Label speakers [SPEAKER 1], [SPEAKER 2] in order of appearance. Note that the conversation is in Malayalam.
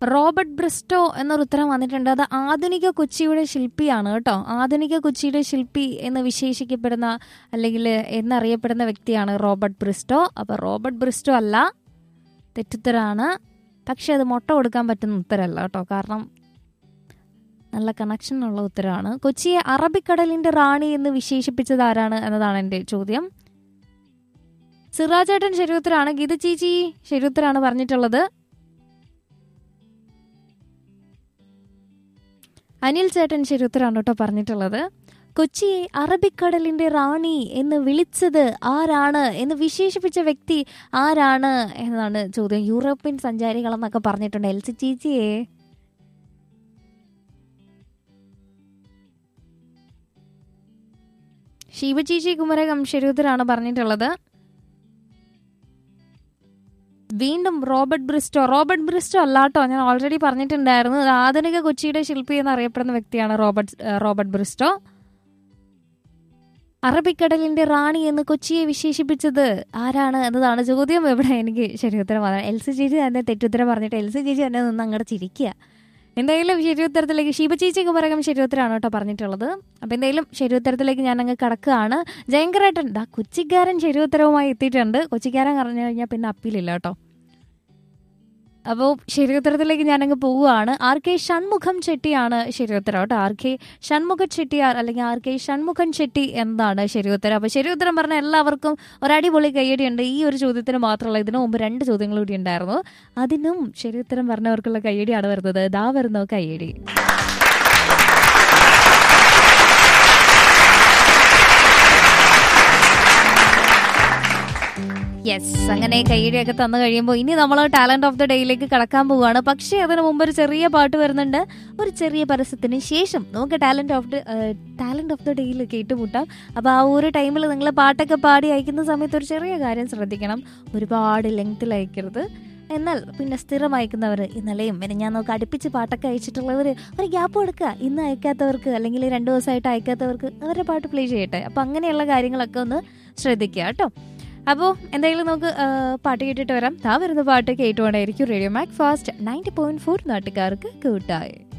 [SPEAKER 1] റോബർട്ട് ബ്രിസ്റ്റോ എന്നൊരു ഉത്തരം വന്നിട്ടുണ്ട് അത് ആധുനിക കൊച്ചിയുടെ ശില്പിയാണ് കേട്ടോ ആധുനിക കൊച്ചിയുടെ ശില്പി എന്ന് വിശേഷിക്കപ്പെടുന്ന അല്ലെങ്കിൽ എന്നറിയപ്പെടുന്ന വ്യക്തിയാണ് റോബർട്ട് ബ്രിസ്റ്റോ അപ്പോൾ റോബർട്ട് ബ്രിസ്റ്റോ അല്ല തെറ്റുത്തരാണ് പക്ഷെ അത് മുട്ട കൊടുക്കാൻ പറ്റുന്ന ഉത്തരമല്ല കേട്ടോ കാരണം നല്ല കണക്ഷനുള്ള ഉത്തരമാണ് കൊച്ചിയെ അറബിക്കടലിന്റെ റാണി എന്ന് വിശേഷിപ്പിച്ചത് ആരാണ് എന്നതാണ് എൻ്റെ ചോദ്യം സിറാജേട്ടൻ ശരിയുത്തരാണ് ഗീത ചേച്ചി ശരിയുത്തരാണ് പറഞ്ഞിട്ടുള്ളത് അനിൽ ചേട്ടൻ ശരിയുത്തരാണ് കേട്ടോ പറഞ്ഞിട്ടുള്ളത് കൊച്ചിയെ അറബിക്കടലിന്റെ റാണി എന്ന് വിളിച്ചത് ആരാണ് എന്ന് വിശേഷിപ്പിച്ച വ്യക്തി ആരാണ് എന്നാണ് ചോദ്യം യൂറോപ്യൻ സഞ്ചാരികളെന്നൊക്കെ പറഞ്ഞിട്ടുണ്ട് എൽസി ചേച്ചിയെ ശിവചേച്ചി കുമരകം ശരിയുത്തരാണ് പറഞ്ഞിട്ടുള്ളത് വീണ്ടും റോബർട്ട് ബ്രിസ്റ്റോ റോബർട്ട് ബ്രിസ്റ്റോ അല്ലാട്ടോ ഞാൻ ഓൾറെഡി പറഞ്ഞിട്ടുണ്ടായിരുന്നു ഇത് ആധുനിക കൊച്ചിയുടെ ശില്പി എന്നറിയപ്പെടുന്ന വ്യക്തിയാണ് റോബർട്ട് റോബർട്ട് ബ്രിസ്റ്റോ അറബിക്കടലിന്റെ റാണി എന്ന് കൊച്ചിയെ വിശേഷിപ്പിച്ചത് ആരാണ് എന്നതാണ് ചോദ്യം ഇവിടെ എനിക്ക് ശരിയുത്തരം പറയാം എൽസി ചേച്ചി തന്നെ തെറ്റുത്തരം പറഞ്ഞിട്ട് എൽസി ചേച്ചി തന്നെ നിന്ന് അങ്ങോട്ട് ചിരിക്കുക എന്തായാലും ശരിയുത്തരത്തിലേക്ക് ശിവചേച്ചി കുമരകം ശരിയുത്തരാണ് കേട്ടോ പറഞ്ഞിട്ടുള്ളത് അപ്പം എന്തായാലും ശരിയുത്തരത്തിലേക്ക് ഞാൻ അങ്ങ് കടക്കുകയാണ് ജയങ്കരേട്ടൻ ദാ കൊച്ചിക്കാരൻ ശരിയുത്തരവുമായി എത്തിയിട്ടുണ്ട് കൊച്ചിക്കാരൻ പറഞ്ഞു കഴിഞ്ഞാൽ പിന്നെ അപ്പീലില്ല കേട്ടോ അപ്പോൾ ശരിയുത്തരത്തിലേക്ക് ഞാനങ്ങ് പോവുകയാണ് ആർ കെ ഷൺമുഖം ചെട്ടിയാണ് ശരിയുത്തരം കേട്ടോ ആർ കെ ഷൺമുഖ ചെട്ടിയാർ അല്ലെങ്കിൽ ആർ കെ ഷൺമുഖൻ ചെട്ടി എന്താണ് ശരിയുത്തരം അപ്പോൾ ശരിയുത്തരം പറഞ്ഞ എല്ലാവർക്കും ഒരടിപൊളി കയ്യടിയുണ്ട് ഈ ഒരു ചോദ്യത്തിന് മാത്രമല്ല ഇതിനു മുമ്പ് രണ്ട് ചോദ്യങ്ങൾ കൂടി ഉണ്ടായിരുന്നു അതിനും ശരിയുത്തരം പറഞ്ഞവർക്കുള്ള കയ്യടിയാണ് വരുന്നത് ദാ വരുന്നു കയ്യടി യെസ് അങ്ങനെ കയ്യടിയൊക്കെ തന്നു കഴിയുമ്പോൾ ഇനി നമ്മൾ ടാലന്റ് ഓഫ് ദ ഡേയിലേക്ക് കടക്കാൻ പോവുകയാണ് പക്ഷേ അതിന് മുമ്പ് ഒരു ചെറിയ പാട്ട് വരുന്നുണ്ട് ഒരു ചെറിയ പരസ്യത്തിന് ശേഷം നമുക്ക് talent of the talent of the ഡേയിൽ കേട്ടുമുട്ടാം അപ്പോൾ ആ ഒരു ടൈമിൽ നിങ്ങൾ പാട്ടൊക്കെ പാടി അയക്കുന്ന സമയത്ത് ഒരു ചെറിയ കാര്യം ശ്രദ്ധിക്കണം ഒരുപാട് ലെങ്ത്തിൽ അയക്കരുത് എന്നാൽ പിന്നെ സ്ഥിരം അയക്കുന്നവർ ഇന്നലെയും പിന്നെ ഞാൻ നോക്കി അടുപ്പിച്ച് പാട്ടൊക്കെ അയച്ചിട്ടുള്ളവർ ഒരു ഗ്യാപ്പ് കൊടുക്കുക ഇന്ന് അയക്കാത്തവർക്ക് അല്ലെങ്കിൽ രണ്ട് ദിവസമായിട്ട് അയക്കാത്തവർക്ക് അവരുടെ പാട്ട് പ്ലേ ചെയ്യട്ടെ അപ്പം അങ്ങനെയുള്ള കാര്യങ്ങളൊക്കെ ഒന്ന് ശ്രദ്ധിക്കുക കേട്ടോ അപ്പോൾ എന്തായാലും നമുക്ക് ആ, പാട്ട് കേട്ടിട്ട് വരാം താ വരുന്ന പാട്ട് കേട്ടുകൊണ്ടായിരിക്കും radio Mac Fast ninety point four നാട്ടുകാർക്ക് കൂട്ടായി